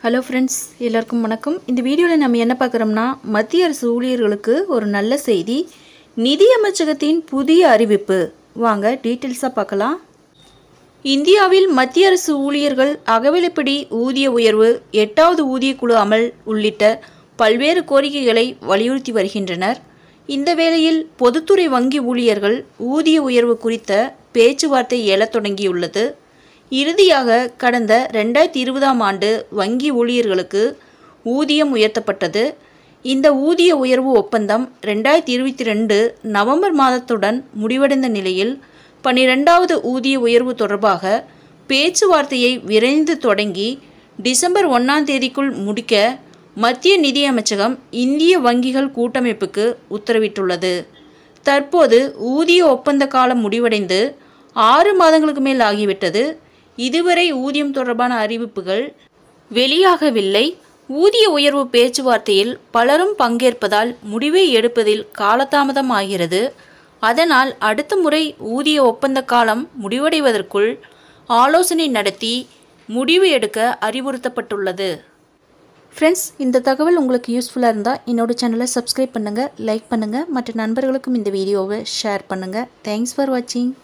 hello friends எல்லாருக்கும் வணக்கம் இந்த வீடியோவில் நம்ம என்ன பார்க்குறோம்னா மத்திய அரசு ஊழியர்களுக்கு ஒரு நல்ல செய்தி நிதி அமைச்சகத்தின் புதிய அறிவிப்பு வாங்க டீட்டெயில்ஸாக பார்க்கலாம் இந்தியாவில் மத்திய அரசு ஊழியர்கள் அகவிலைப்படி ஊதிய உயர்வு எட்டாவது ஊதியக்குழு அமல் உள்ளிட்ட பல்வேறு கோரிக்கைகளை வலியுறுத்தி வருகின்றனர் இந்த வேளையில் பொதுத்துறை வங்கி ஊழியர்கள் ஊதிய உயர்வு குறித்த பேச்சுவார்த்தை எழத் தொடங்கியுள்ளது இறுதியாக கடந்த ரெண்டாயிரத்தி இருபதாம் ஆண்டு வங்கி ஊழியர்களுக்கு ஊதியம் உயர்த்தப்பட்டது இந்த ஊதிய உயர்வு ஒப்பந்தம் ரெண்டாயிரத்தி இருபத்தி ரெண்டு நவம்பர் மாதத்துடன் முடிவடைந்த நிலையில் பன்னிரெண்டாவது ஊதிய உயர்வு தொடர்பாக பேச்சுவார்த்தையை விரைந்து தொடங்கி டிசம்பர் ஒன்றாம் தேதிக்குள் முடிக்க மத்திய நிதியமைச்சகம் இந்திய வங்கிகள் கூட்டமைப்புக்கு உத்தரவிட்டுள்ளது தற்போது ஊதிய ஒப்பந்த காலம் முடிவடைந்து ஆறு மாதங்களுக்கு மேல் ஆகிவிட்டது இதுவரை ஊதியம் தொடர்பான அறிவிப்புகள் வெளியாகவில்லை ஊதிய உயர்வு பேச்சுவார்த்தையில் பலரும் பங்கேற்பதால் முடிவை எடுப்பதில் காலதாமதம் ஆகிறது அதனால் அடுத்த முறை ஊதிய ஒப்பந்த காலம் முடிவடைவதற்குள் ஆலோசனை நடத்தி முடிவு எடுக்க அறிவுறுத்தப்பட்டுள்ளது ஃப்ரெண்ட்ஸ் இந்த தகவல் உங்களுக்கு யூஸ்ஃபுல்லாக இருந்தால் என்னோட சேனலை சப்ஸ்கிரைப் பண்ணுங்கள் லைக் பண்ணுங்கள் மற்ற நண்பர்களுக்கும் இந்த வீடியோவை ஷேர் பண்ணுங்கள் தேங்க்ஸ் ஃபார் வாட்சிங்